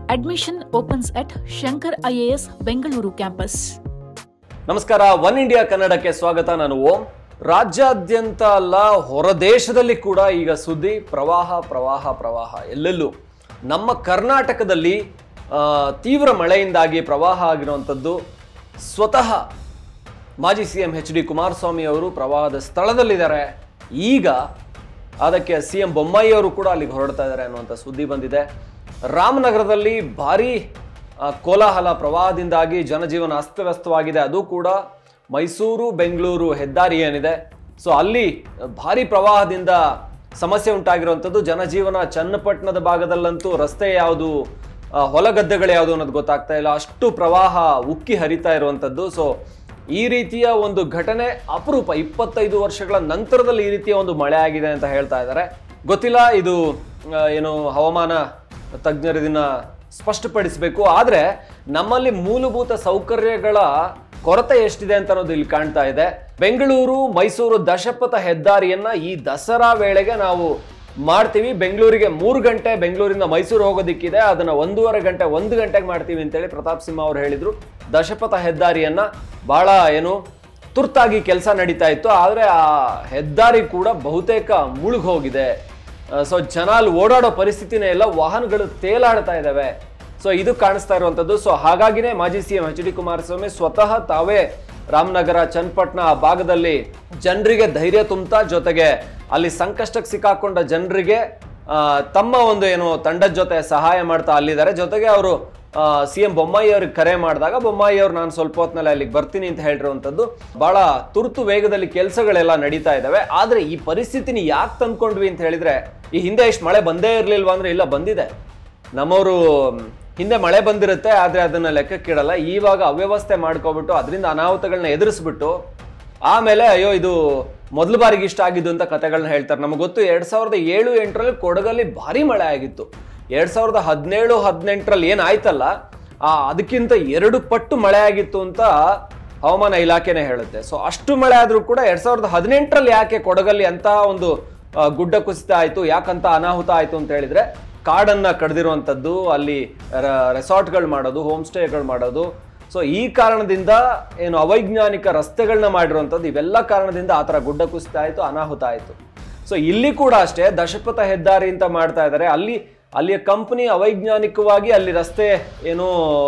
Admission opens at Shankar IAS Bengaluru campus. ನಮಸ್ಕಾರ One India ಕನ್ನಡಕ್ಕೆ ಸ್ವಾಗತ ನಾನು ಓಂ ರಾಜ್ಯಾದ್ಯಂತ ಅಲ್ಲ ಹೊರದೇಶದಲ್ಲಿ ಕೂಡ ಈಗ ಸುದ್ದಿ ಪ್ರವಾಹ ಪ್ರವಾಹ ಪ್ರವಾಹ ಎಲ್ಲೆಲ್ಲೂ ನಮ್ಮ ಕರ್ನಾಟಕದಲ್ಲಿ ಆ, ತೀವ್ರ ಮಳೆಯಿಂದಾಗಿ ಪ್ರವಾಹ ಆಗಿರುವಂಥದ್ದು ಸ್ವತಃ ಮಾಜಿ C M H D Kumaraswamy ಅವರು ಪ್ರವಾಹದ ಸ್ಥಳದಲ್ಲಿದ್ದಾರೆ ಈಗ ಅದಕ್ಕೆ ಸಿ ಎಂ ಬೊಮ್ಮಾಯಿ ಅವರು ಕೂಡ ಅಲ್ಲಿಗೆ ಹೊರಡ್ತಾ ಇದ್ದಾರೆ ಅನ್ನುವಂಥ ಸುದ್ದಿ ಬಂದಿದೆ ರಾಮನಗರದಲ್ಲಿ ಭಾರೀ ಆ, ಕೋಲಾಹಲ ಪ್ರವಾಹದಿಂದಾಗಿ ಜನಜೀವನ ಅಸ್ತವ್ಯಸ್ತವಾಗಿದೆ ಅದು ಕೂಡ ಮೈಸೂರು ಬೆಂಗಳೂರು ಹೆದ್ದಾರಿ ಏನಿದೆ ಸೊ ಅಲ್ಲಿ ಭಾರಿ ಪ್ರವಾಹದಿಂದ ಸಮಸ್ಯೆ ಉಂಟಾಗಿರುವಂಥದ್ದು ಜನಜೀವನ ಚನ್ನಪಟ್ಟಣದ ಭಾಗದಲ್ಲಂತೂ ರಸ್ತೆ ಯಾವುದು ಆ, ಹೊಲಗದ್ದೆಗಳು ಯಾವುದು ಅನ್ನೋದು ಗೊತ್ತಾಗ್ತಾ ಇಲ್ಲ ಅಷ್ಟು ಪ್ರವಾಹ ಉಕ್ಕಿ ಹರಿತಾ ಇರುವಂಥದ್ದು ಸೊ ಈ ರೀತಿಯ ಒಂದು ಘಟನೆ ಅಪರೂಪ ಇಪ್ಪತ್ತೈದು ವರ್ಷಗಳ ನಂತರದಲ್ಲಿ ಈ ರೀತಿಯ ಒಂದು ಮಳೆ ಆಗಿದೆ ಅಂತ ಹೇಳ್ತಾ ಇದ್ದಾರೆ ಗೊತ್ತಿಲ್ಲ ಇದು ಆ, ಏನು ಹವಾಮಾನ ತಜ್ಞರು ಇದನ್ನ ಸ್ಪಷ್ಟಪಡಿಸಬೇಕು ಆದರೆ ನಮ್ಮಲ್ಲಿ ಮೂಲಭೂತ ಸೌಕರ್ಯಗಳ ಕೊರತೆ ಎಷ್ಟಿದೆ ಅಂತ ಅನ್ನೋದು ಇಲ್ಲಿ ಕಾಣ್ತಾ ಇದೆ ಬೆಂಗಳೂರು ಮೈಸೂರು ದಶಪಥ ಹೆದ್ದಾರಿಯನ್ನ ಈ ದಸರಾ ವೇಳೆಗೆ ನಾವು ಮಾಡ್ತೀವಿ ಬೆಂಗಳೂರಿಗೆ ಮೂರು ಗಂಟೆ ಬೆಂಗಳೂರಿಂದ ಮೈಸೂರು ಹೋಗೋದಿಕ್ಕಿದೆ ಅದನ್ನ ಒಂದೂವರೆ ಗಂಟೆ ಒಂದು ಗಂಟೆಗೆ ಮಾಡ್ತೀವಿ ಅಂತೇಳಿ ಪ್ರತಾಪ್ ಸಿಂಹ ಅವರು ಹೇಳಿದ್ರು ದಶಪಥ ಹೆದ್ದಾರಿಯನ್ನ ಬಹಳ ಏನು ತುರ್ತಾಗಿ ಕೆಲಸ ನಡೀತಾ ಇತ್ತು ಆದರೆ ಆ ಹೆದ್ದಾರಿ ಕೂಡ ಬಹುತೇಕ ಮುಳುಗ್ ಹೋಗಿದೆ ಸೊ ಜನ ಅಲ್ಲಿ ಓಡಾಡೋ ಪರಿಸ್ಥಿತಿನೇ ಇಲ್ಲ ವಾಹನಗಳು ತೇಲಾಡ್ತಾ ಇದ್ದಾವೆ ಸೊ ಇದು ಕಾಣಿಸ್ತಾ ಇರುವಂಥದ್ದು ಸೊ ಹಾಗಾಗಿನೇ ಮಾಜಿ ಸಿಎಂ ಎಚ್ ಡಿ ಕುಮಾರಸ್ವಾಮಿ ಸ್ವತಃ ತಾವೇ ರಾಮನಗರ ಚನ್ನಪಟ್ಟಣ ಆ ಭಾಗದಲ್ಲಿ ಜನರಿಗೆ ಧೈರ್ಯ ತುಂಬುತ್ತಾ ಜೊತೆಗೆ ಅಲ್ಲಿ ಸಂಕಷ್ಟಕ್ಕೆ ಸಿಕ್ಕಾಕೊಂಡ ಜನರಿಗೆ ಆ, ತಮ್ಮ ಒಂದು ಏನು ತಂಡದ ಜೊತೆ ಸಹಾಯ ಮಾಡ್ತಾ ಅಲ್ಲಿದ್ದಾರೆ ಜೊತೆಗೆ ಅವರು ಸಿ ಎಂ ಬೊಮ್ಮಾಯಿ ಅವ್ರಿಗೆ ಕರೆ ಮಾಡಿದಾಗ ಬೊಮ್ಮಾಯಿ ಅವ್ರು ನಾನು ಸ್ವಲ್ಪ ಹೊತ್ತಿನಲ್ಲಿ ಅಲ್ಲಿಗೆ ಬರ್ತೀನಿ ಅಂತ ಹೇಳಿರುವಂಥದ್ದು ಬಹಳ ತುರ್ತು ವೇಗದಲ್ಲಿ ಕೆಲಸಗಳೆಲ್ಲ ನಡೀತಾ ಇದ್ದಾವೆ ಆದ್ರೆ ಈ ಪರಿಸ್ಥಿತಿನ ಯಾಕೆ ತಂದ್ಕೊಂಡ್ವಿ ಅಂತ ಹೇಳಿದ್ರೆ ಈ ಹಿಂದೆ ಇಷ್ಟು ಮಳೆ ಬಂದೇ ಇರಲಿಲ್ವಾ ಅಂದ್ರೆ ಇಲ್ಲ ಬಂದಿದೆ ನಮ್ಮವರು ಹಿಂದೆ ಮಳೆ ಬಂದಿರುತ್ತೆ ಆದ್ರೆ ಅದನ್ನ ಲೆಕ್ಕಕ್ಕಿಡಲ್ಲ ಇವಾಗ ಅವ್ಯವಸ್ಥೆ ಮಾಡ್ಕೊಬಿಟ್ಟು ಅದರಿಂದ ಅನಾಹುತಗಳನ್ನ ಎದುರಿಸ್ಬಿಟ್ಟು ಆಮೇಲೆ ಅಯ್ಯೋ ಇದು ಮೊದಲ ಬಾರಿಗೆ ಇಷ್ಟ ಆಗಿದ್ದು ಅಂತ ಕತೆಗಳನ್ನ ಹೇಳ್ತಾರೆ ನಮಗೆ ಗೊತ್ತು ಎರಡ್ ಸಾವಿರದ ಏಳು ಎಂಟರಲ್ಲಿ ಕೊಡಗಲ್ಲಿ ಭಾರಿ ಮಳೆ ಆಗಿತ್ತು ಎರಡ್ ಸಾವಿರದ ಹದಿನೇಳು ಹದಿನೆಂಟರಲ್ಲಿ ಏನಾಯ್ತಲ್ಲ ಆ ಅದಕ್ಕಿಂತ ಎರಡು ಪಟ್ಟು ಮಳೆ ಆಗಿತ್ತು ಅಂತ ಹವಾಮಾನ ಇಲಾಖೆನೇ ಹೇಳುತ್ತೆ ಸೊ ಅಷ್ಟು ಮಳೆ ಆದ್ರೂ ಕೂಡ ಎರಡ್ ಸಾವಿರದ ಹದಿನೆಂಟರಲ್ಲಿ ಯಾಕೆ ಕೊಡಗಲ್ಲಿ ಅಂತಹ ಒಂದು ಆ, ಗುಡ್ಡ ಕುಸಿತ ಆಯ್ತು ಯಾಕಂತ ಅನಾಹುತ ಆಯ್ತು ಅಂತ ಹೇಳಿದ್ರೆ ಕಾಡನ್ನ ಕಡ್ದಿರುವಂಥದ್ದು ಅಲ್ಲಿ ರೆಸಾರ್ಟ್ಗಳು ಮಾಡೋದು ಹೋಮ್ ಸ್ಟೇಗಳು ಮಾಡೋದು ಸೊ ಈ ಕಾರಣದಿಂದ ಏನು ಅವೈಜ್ಞಾನಿಕ ರಸ್ತೆಗಳನ್ನ ಮಾಡಿರುವಂಥದ್ದು ಇವೆಲ್ಲ ಕಾರಣದಿಂದ ಆ ಥರ ಗುಡ್ಡ ಕುಸಿತ ಆಯಿತು ಅನಾಹುತ ಆಯಿತು ಸೊ ಇಲ್ಲಿ ಕೂಡ ಅಷ್ಟೇ ದಶಪಥ ಹೆದ್ದಾರಿ ಅಂತ ಮಾಡ್ತಾ ಇದ್ದಾರೆ ಅಲ್ಲಿ ಅಲ್ಲಿಯ ಕಂಪನಿ ಅವೈಜ್ಞಾನಿಕವಾಗಿ ಅಲ್ಲಿ ರಸ್ತೆ ಏನು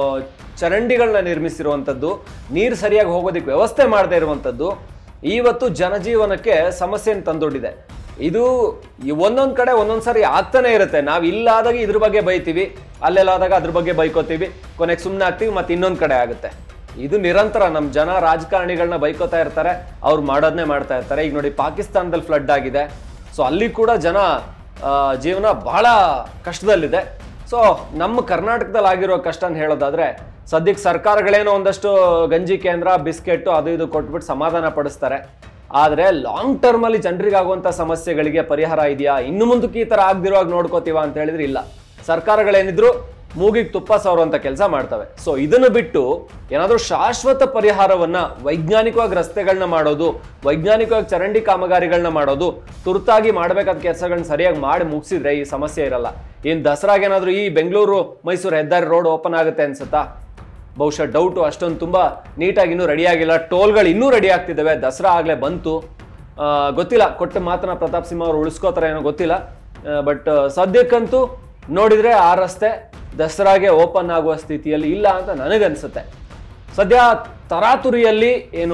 ಚರಂಡಿಗಳನ್ನ ನಿರ್ಮಿಸಿರುವಂಥದ್ದು ನೀರು ಸರಿಯಾಗಿ ಹೋಗೋದಕ್ಕೆ ವ್ಯವಸ್ಥೆ ಮಾಡದೇ ಇರುವಂಥದ್ದು ಇವತ್ತು ಜನಜೀವನಕ್ಕೆ ಸಮಸ್ಯೆಯನ್ನು ತಂದೊಡ್ಡಿದೆ ಇದು ಈ ಒಂದೊಂದ್ ಕಡೆ ಒಂದೊಂದ್ ಸಾರಿ ಆಗ್ತಾನೆ ಇರುತ್ತೆ ನಾವು ಇಲ್ಲಾದಾಗ ಇದ್ರ ಬಗ್ಗೆ ಬೈತೀವಿ ಅಲ್ಲೆಲ್ಲಾದಾಗ ಅದ್ರ ಬಗ್ಗೆ ಬೈಕೋತೀವಿ ಕೊನೆಗೆ ಸುಮ್ಮನೆ ಆಗ್ತೀವಿ ಮತ್ತೆ ಇನ್ನೊಂದ್ ಕಡೆ ಆಗುತ್ತೆ ಇದು ನಿರಂತರ ನಮ್ಮ ಜನ ರಾಜಕಾರಣಿಗಳನ್ನ ಬೈಕೋತಾ ಇರ್ತಾರೆ ಅವ್ರು ಮಾಡೋದನ್ನೇ ಮಾಡ್ತಾ ಇರ್ತಾರೆ ಈಗ ನೋಡಿ ಪಾಕಿಸ್ತಾನದಲ್ಲಿ ಫ್ಲಡ್ ಆಗಿದೆ ಸೊ ಅಲ್ಲಿ ಕೂಡ ಜನ ಆ, ಜೀವನ ಬಹಳ ಕಷ್ಟದಲ್ಲಿದೆ ಸೊ ನಮ್ಮ ಕರ್ನಾಟಕದಲ್ಲಿ ಆಗಿರೋ ಕಷ್ಟನ ಹೇಳೋದಾದ್ರೆ ಸದ್ಯಕ್ಕೆ ಸರ್ಕಾರಗಳೇನೋ ಒಂದಷ್ಟು ಗಂಜಿ ಕೇಂದ್ರ ಬಿಸ್ಕೆಟ್ ಅದು ಇದು ಕೊಟ್ಬಿಟ್ಟು ಸಮಾಧಾನ ಪಡಿಸ್ತಾರೆ ಆದ್ರೆ ಲಾಂಗ್ ಟರ್ಮ್ ಅಲ್ಲಿ ಜನರಿಗೆ ಆಗುವಂತ ಸಮಸ್ಯೆಗಳಿಗೆ ಪರಿಹಾರ ಇದೆಯಾ ಇನ್ನು ಮುಂದಕ್ಕೆ ಈ ತರ ಆಗದಿರುವಾಗ ನೋಡ್ಕೋತೀವ ಅಂತ ಹೇಳಿದ್ರೆ ಇಲ್ಲ ಸರ್ಕಾರಗಳೇನಿದ್ರು ಮೂಗಿಗೆ ತುಪ್ಪ ಸವರುವಂತ ಕೆಲಸ ಮಾಡ್ತವೆ ಸೊ ಇದನ್ನು ಬಿಟ್ಟು ಏನಾದರೂ ಶಾಶ್ವತ ಪರಿಹಾರವನ್ನ ವೈಜ್ಞಾನಿಕವಾಗಿ ರಸ್ತೆಗಳನ್ನ ಮಾಡೋದು ವೈಜ್ಞಾನಿಕವಾಗಿ ಚರಂಡಿ ಕಾಮಗಾರಿಗಳನ್ನ ಮಾಡೋದು ತುರ್ತಾಗಿ ಮಾಡಬೇಕಾದ ಕೆಲಸಗಳನ್ನ ಸರಿಯಾಗಿ ಮಾಡಿ ಮುಗಿಸಿದ್ರೆ ಈ ಸಮಸ್ಯೆ ಇರಲ್ಲ ಏನ್ ದಸರಾಗೆ ಏನಾದರೂ ಈ ಬೆಂಗಳೂರು ಮೈಸೂರು ಹೆದ್ದಾರಿ ರೋಡ್ ಓಪನ್ ಆಗುತ್ತೆ ಅನ್ಸುತ್ತಾ ಬಹುಶಃ ಡೌಟು ಅಷ್ಟೊಂದು ತುಂಬ ನೀಟಾಗಿ ಇನ್ನೂ ರೆಡಿ ಆಗಿಲ್ಲ ಟೋಲ್ಗಳು ಇನ್ನೂ ರೆಡಿ ಆಗ್ತಿದ್ದಾವೆ ದಸರಾ ಆಗಲೇ ಬಂತು ಆ, ಗೊತ್ತಿಲ್ಲ ಕೊಟ್ಟ ಮಾತನ್ನ ಪ್ರತಾಪ್ ಸಿಂಹ ಅವರು ಉಳಿಸ್ಕೋತಾರೆ ಏನೋ ಗೊತ್ತಿಲ್ಲ ಬಟ್ ಸದ್ಯಕ್ಕಂತೂ ನೋಡಿದ್ರೆ ಆ ರಸ್ತೆ ದಸರಾಗೆ ಓಪನ್ ಆಗುವ ಸ್ಥಿತಿಯಲ್ಲಿ ಇಲ್ಲ ಅಂತ ನನಗನ್ಸುತ್ತೆ ಸದ್ಯ ತರಾತುರಿಯಲ್ಲಿ ಏನು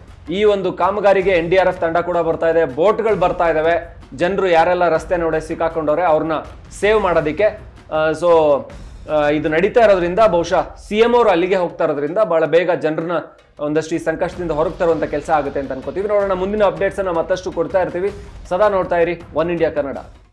ಈ ಒಂದು ಕಾಮಗಾರಿಗೆ ಎನ್ ಡಿ ಆರ್ ಎಫ್ ತಂಡ ಕೂಡ ಬರ್ತಾ ಇದೆ ಬೋಟ್ಗಳು ಬರ್ತಾ ಇದಾವೆ ಜನರು ಯಾರೆಲ್ಲ ರಸ್ತೆ ನೋಡಿ ಸಿಕ್ಕಾಕೊಂಡವ್ರೆ ಅವ್ರನ್ನ ಸೇವ್ ಮಾಡೋದಕ್ಕೆ ಸೊ ಇದು ನಡೀತಾ ಇರೋದ್ರಿಂದ ಬಹುಶಃ ಸಿ ಎಂ ಅವರು ಅಲ್ಲಿಗೆ ಹೋಗ್ತಾ ಇರೋದ್ರಿಂದ ಬಹಳ ಬೇಗ ಜನರನ್ನ ಒಂದಷ್ಟು ಈ ಸಂಕಷ್ಟದಿಂದ ಹೊರಗೆ ತರುವಂತ ಕೆಲಸ ಆಗುತ್ತೆ ಅಂತ ಅನ್ಕೋತೀವಿ ನೋಡೋಣ ಮುಂದಿನ ಅಪ್ಡೇಟ್ಸ್ ಅನ್ನ ಮತ್ತಷ್ಟು ಕೊಡ್ತಾ ಇರ್ತೀವಿ ಸದಾ ನೋಡ್ತಾ ಇರಿ ಒನ್ ಇಂಡಿಯಾ ಕನ್ನಡ